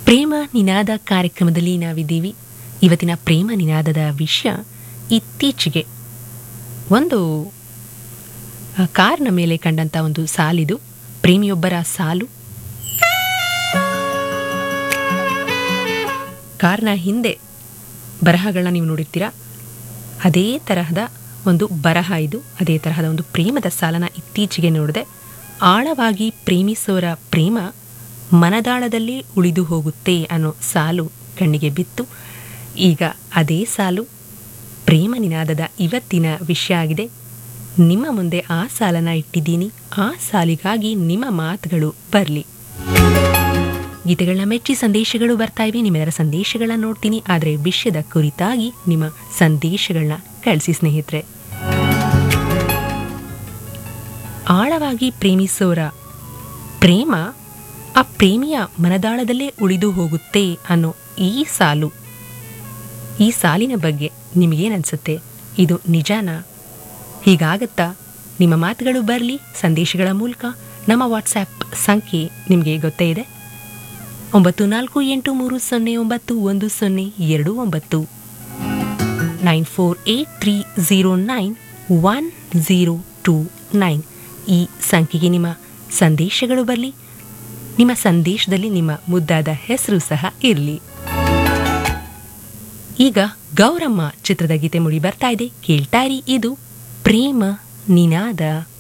ಪ್ರೇಮ ನಿನಾದ ಕಾರ್ಯಕ್ರಮದಲ್ಲಿ ನಾವಿದ್ದೀವಿ ಇವತ್ತಿನ ಪ್ರೇಮ ನಿನಾದದ ವಿಷಯ ಇತ್ತೀಚೆಗೆ ಒಂದು ಆ, ಕಾರ್ನ ಮೇಲೆ ಕಂಡಂಥ ಒಂದು ಸಾಲಿದು ಪ್ರೇಮಿಯೊಬ್ಬರ ಸಾಲು ಕಾರ್ನ ಹಿಂದೆ ಬರಹಗಳನ್ನ ನೀವು ನೋಡಿರ್ತೀರಾ ಅದೇ ತರಹದ ಒಂದು ಬರಹ ಇದು ಅದೇ ತರಹದ ಒಂದು ಪ್ರೇಮದ ಸಾಲನ ಇತ್ತೀಚೆಗೆ ನೋಡಿದೆ ಆಳವಾಗಿ ಪ್ರೇಮಿಸೋರ ಪ್ರೇಮ ಮನದಾಳದಲ್ಲಿ ಉಳಿದು ಹೋಗುತ್ತೆ ಅನ್ನೋ ಸಾಲು ಕಣ್ಣಿಗೆ ಬಿತ್ತು ಈಗ ಅದೇ ಸಾಲು ಪ್ರೇಮ ನಿನಾದದ ಇವತ್ತಿನ ವಿಷಯ ಆಗಿದೆ ನಿಮ್ಮ ಮುಂದೆ ಆ ಸಾಲನ ಇಟ್ಟಿದ್ದೀನಿ ಆ ಸಾಲಿಗಾಗಿ ನಿಮ್ಮ ಮಾತುಗಳು ಬರಲಿ ಗೀತೆಗಳನ್ನ ಮೆಚ್ಚಿ ಸಂದೇಶಗಳು ಬರ್ತಾ ಇವೆ ನಿಮ್ಮೆಲ್ಲರ ಸಂದೇಶಗಳನ್ನ ನೋಡ್ತೀನಿ ಆದರೆ ವಿಷಯದ ಕುರಿತಾಗಿ ನಿಮ್ಮ ಸಂದೇಶಗಳನ್ನ ಕಳಿಸಿ ಸ್ನೇಹಿತರೆ ಆಳವಾಗಿ ಪ್ರೇಮಿಸೋರ ಪ್ರೇಮ ಆ ಪ್ರೇಮಿಯ ಮನದಾಳದಲ್ಲೇ ಉಳಿದು ಹೋಗುತ್ತೆ ಅನ್ನೋ ಈ ಸಾಲು ಈ ಸಾಲಿನ ಬಗ್ಗೆ ನಿಮಗೇನನ್ಸುತ್ತೆ ಇದು ನಿಜಾನಾ ಹೀಗಾಗತ್ತಾ ನಿಮ್ಮ ಮಾತುಗಳು ಬರಲಿ ಸಂದೇಶಗಳ ಮೂಲಕ ನಮ್ಮ ವಾಟ್ಸ್ಯಾಪ್ ಸಂಖ್ಯೆ ನಿಮಗೆ ಗೊತ್ತೇ ಇದೆ ಒಂಬತ್ತು ನಾಲ್ಕು ಎಂಟು ಮೂರು ಸೊನ್ನೆ ಒಂಬತ್ತು ಒಂದು ಸೊನ್ನೆ ಎರಡು ಒಂಬತ್ತು nine four eight three zero nine one zero two nine ಈ ಸಂಖ್ಯೆಗೆ ನಿಮ್ಮ ಸಂದೇಶಗಳು ಬರಲಿ ನಿಮ್ಮ ಸಂದೇಶದಲ್ಲಿ ನಿಮ್ಮ ಮುದ್ದಾದ ಹೆಸರು ಸಹ ಇರಲಿ ಈಗ ಗೌರಮ್ಮ ಚಿತ್ರದ ಗೀತೆ ಮುಡಿ ಬರ್ತಾ ಇದೆ ಕೇಳ್ತಾ ಇರಿ ಇದು ಪ್ರೇಮ ನಿನಾದ